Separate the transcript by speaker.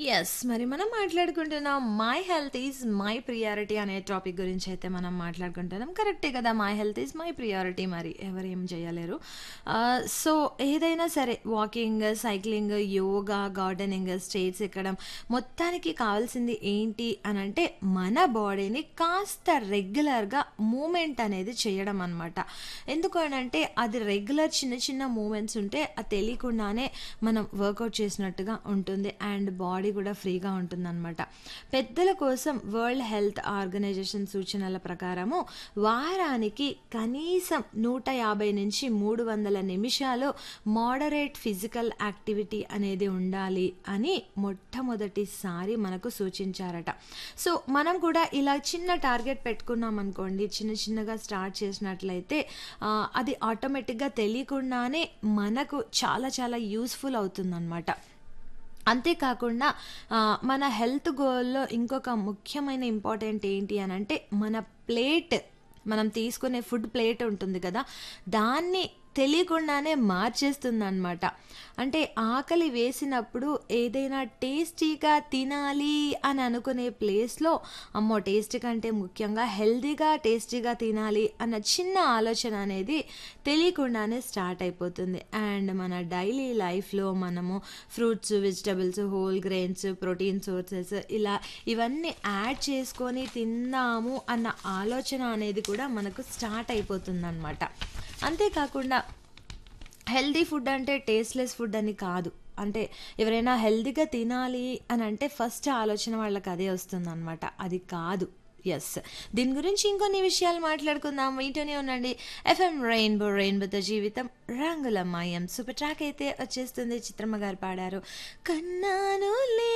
Speaker 1: Yes. మరి మనం మాట్లాడుకుంటున్నాం my health is my priority అనే టాపిక్ గురించి అయితే మనం మాట్లాడుకుంటున్నాం. కరెక్టే కదా! My health is my priority మరి ఎవరేం చేయలేరు. ఆహ్, సో ఏదైనా సరే walking, cycling, yoga, gardening, stairs ఎక్కడం మొత్తానికి కావాల్సింది ఏంటి అనంటే మన బాడీని కాస్త రెగ్యులర్‌గా మూవ్‌మెంట్ అనేది చేయడం అనమాట. ఎందుకు అనంటే అది రెగ్యులర్ చిన్న చిన్న మూవ్‌మెంట్స్ ఉంటే అది తెలియకుండానే మనం వర్కౌట్ చేసినట్టుగా ఉంటుంది. అండ్ బాడీ కూడా ఫ్రీగా ఉంటుందనమాట. పెద్దల కోసం వరల్డ్ హెల్త్ ఆర్గనైజేషన్ సూచనల ప్రకారము వారానికి కనీసం 150-300 నిమిషాలు మోడరేట్ ఫిజికల్ యాక్టివిటీ అనేది ఉండాలి అని మొట్టమొదటిసారి మనకు సూచించారట. సో మనం కూడా ఇలా చిన్న టార్గెట్ పెట్టుకున్నామనుకోండి చిన్న చిన్నగా స్టార్ట్ చేసినట్లయితే ఆహ్, అది ఆటోమేటిక్‌గా తెలియకుండానే మనకు చాలా చాలా యూజ్‌ఫుల్ అవుతుందనమాట. అంతేకాకుండా ఆహ్, మన హెల్త్ గోల్‌లో ఇంకొక ముఖ్యమైన ఇంపార్టెంట్ ఏంటి అనంటే మన ప్లేట్ మనం తీసుకునే ఫుడ్ ప్లేట్ ఉంటుంది కదా! దాన్ని తెలియకుండానే మార్చేస్తుందనమాట. అంటే ఆకలి వేసినప్పుడు ఏదైనా టేస్టీగా తినాలి అని అనుకునే ప్లేస్‌లో అమ్మో! టేస్ట్ కంటే ముఖ్యంగా హెల్తీగా, టేస్టీగా తినాలి అన్న చిన్న ఆలోచన అనేది తెలియకుండానే స్టార్ట్ అయిపోతుంది. అండ్ మన డైలీ లైఫ్‌లో మనము fruits, vegetables, whole grains, protein sources ఇలా ఇవన్నీ యాడ్ చేసుకొని తిందాము అన్న ఆలోచన అనేది కూడా మనకు స్టార్ట్ అయిపోతుందనమాట. అంతేకాకుండా హెల్తీ ఫుడ్ అంటే టేస్ట్‌లెస్ ఫుడ్ అని కాదు. అంటే ఎవరైనా హెల్తీగా తినాలి అనంటే ఫస్ట్ ఆలోచన వాళ్ళకి అదే వస్తుందనమాట. అది కాదు. యెస్. దీని గురించి ఇంకొన్ని విషయాలు మాట్లాడుకుందాం. వింటూనే ఉండండి. ఎఫ్ఎం రెయిన్బో రెయిన్బోతో జీవితం రంగుల మయం. సూపర్ ట్రాక్ అయితే వచ్చేస్తుంది. చిత్రమ్మ గారు పాడారు. కన్నానులే